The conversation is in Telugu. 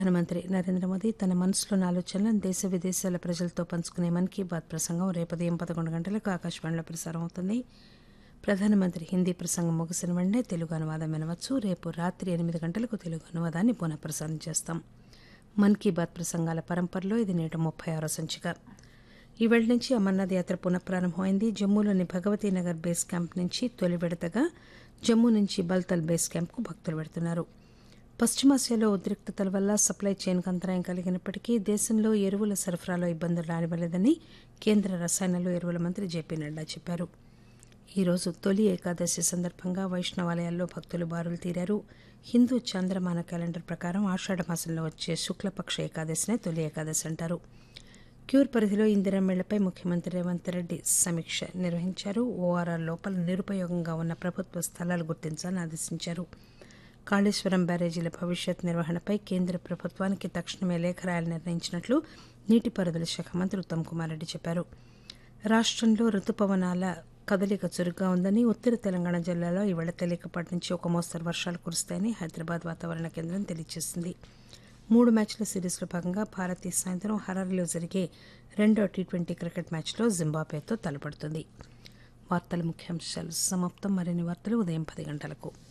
ప్రధానమంత్రి నరేంద్ర మోదీ తన మనసులోని ఆలోచనలను దేశ విదేశాల ప్రజలతో పంచుకునే మన్ కీ బాత్ ప్రసంగం రేపు ఉదయం పదకొండు గంటలకు ఆకాశవాణిలో ప్రసారం అవుతుంది ప్రధానమంత్రి హిందీ ప్రసంగం ముగిసిన వెంటనే తెలుగు అనువాదం వినవచ్చు రేపు రాత్రి ఎనిమిది గంటలకు తెలుగు అనువాదాన్ని పునఃప్రసారం చేస్తాం మన్ కీ బాత్ ప్రసంగాల పరంపరలో ఇది నేడు ముప్పై ఆరో సంచిక ఈవేళ నుంచి అమర్నాథ్ యాత్ర పునఃప్రారంభమైంది జమ్మూలోని భగవతీ నగర్ బేస్ క్యాంప్ నుంచి తొలి విడతగా జమ్మూ నుంచి బల్తల్ బేస్ క్యాంప్కు భక్తులు వెడుతున్నారు పశ్చిమాసియాలో ఉద్రిక్తతల వల్ల సప్లై చైన్కు అంతరాయం కలిగినప్పటికీ దేశంలో ఎరువుల సరఫరాలో ఇబ్బందులు రానివ్వలేదని కేంద్ర రసాయనాలు ఎరువుల మంత్రి జేపీ నడ్డా చెప్పారు ఈరోజు తొలి ఏకాదశి సందర్భంగా వైష్ణవాలయాల్లో భక్తులు బారులు తీరారు హిందూ చాంద్రమాన క్యాలెండర్ ప్రకారం ఆషాఢ మాసంలో వచ్చే శుక్లపక్ష ఏకాదశినే తొలి ఏకాదశి అంటారు క్యూర్ పరిధిలో ఇందిరామేళ్లపై ముఖ్యమంత్రి రేవంత్ రెడ్డి సమీక్ష నిర్వహించారు ఓఆర్ఆర్ లోపల నిరుపయోగంగా ఉన్న ప్రభుత్వ స్థలాలు గుర్తించాలని ఆదేశించారు కాళేశ్వరం బ్యారేజీల భవిష్యత్ నిర్వహణపై కేంద్ర ప్రభుత్వానికి తక్షణమే లేఖ రాయాలని నిర్ణయించినట్లు నీటిపారుదల శాఖ మంత్రి ఉత్తమ్ కుమార్ రెడ్డి చెప్పారు రాష్టంలో రుతుపవనాల కదలిక చురుగ్గా ఉందని ఉత్తర తెలంగాణ జిల్లాలో ఈవేళ తేలికపాటి నుంచి ఒక మోస్తరు వర్షాలు కురుస్తాయని హైదరాబాద్ వాతావరణ కేంద్రం తెలియజేసింది మూడు మ్యాచ్ల సిరీస్లో భాగంగా భారత్ ఈ సాయంత్రం హరారీలో జరిగే రెండో టీ ట్వంటీ క్రికెట్ మ్యాచ్లో జింబాబ్వేతో తలపడుతుంది వార్తల ముఖ్యాంశాలు సమాప్తం మరిన్ని వార్తలు ఉదయం పది గంటలకు